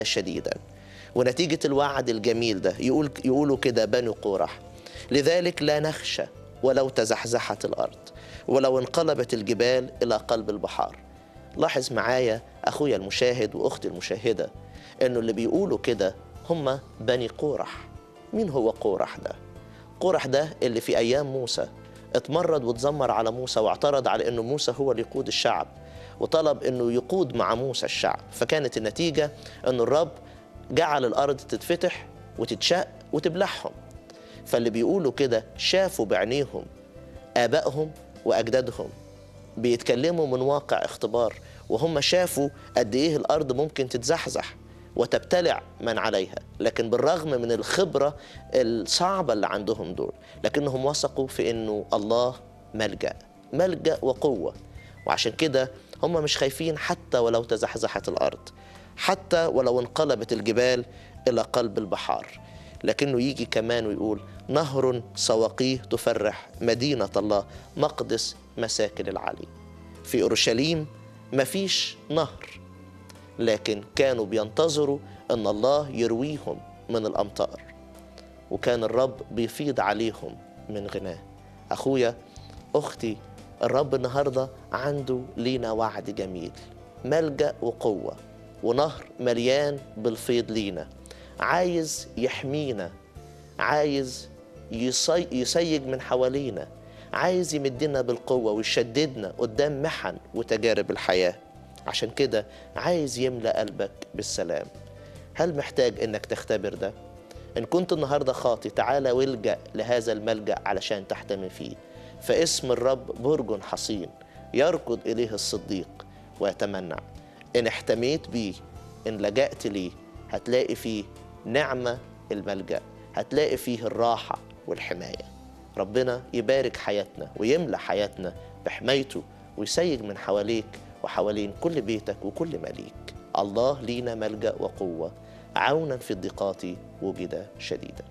شديدا ونتيجة الوعد الجميل ده يقول يقولوا كده بني قورح لذلك لا نخشى ولو تزحزحت الأرض ولو انقلبت الجبال إلى قلب البحار لاحظ معايا أخويا المشاهد وأختي المشاهدة إنه اللي بيقولوا كده هم بني قورح مين هو قورح ده؟ قورح ده اللي في أيام موسى اتمرد واتذمر على موسى واعترض على إنه موسى هو اللي يقود الشعب وطلب إنه يقود مع موسى الشعب فكانت النتيجة إنه الرب جعل الأرض تتفتح وتتشق وتبلعهم فاللي بيقولوا كده شافوا بعينيهم آبائهم وأجدادهم بيتكلموا من واقع اختبار وهم شافوا قد إيه الأرض ممكن تتزحزح وتبتلع من عليها لكن بالرغم من الخبرة الصعبة اللي عندهم دول لكنهم وثقوا في أنه الله ملجأ ملجأ وقوة وعشان كده هم مش خايفين حتى ولو تزحزحت الأرض حتى ولو انقلبت الجبال إلى قلب البحار لكنه يجي كمان ويقول نهر سواقيه تفرح مدينة الله مقدس مساكن العلي في أورشليم مفيش نهر لكن كانوا بينتظروا أن الله يرويهم من الأمطار وكان الرب بيفيض عليهم من غناه أخويا أختي الرب النهاردة عنده لينا وعد جميل ملجأ وقوة ونهر مليان بالفيض لينا عايز يحمينا عايز يصي يسيج من حوالينا عايز يمدنا بالقوة ويشددنا قدام محن وتجارب الحياة عشان كده عايز يملأ قلبك بالسلام هل محتاج انك تختبر ده؟ ان كنت النهاردة خاطي تعالى والجأ لهذا الملجأ علشان تحتمي فيه فاسم الرب برج حصين يركض إليه الصديق ويتمنع إن احتميت بيه إن لجأت ليه هتلاقي فيه نعمة الملجأ هتلاقي فيه الراحة والحماية ربنا يبارك حياتنا ويملى حياتنا بحمايته ويسيج من حواليك وحوالين كل بيتك وكل مليك الله لينا ملجأ وقوة عونا في الضيقات وجد شديدا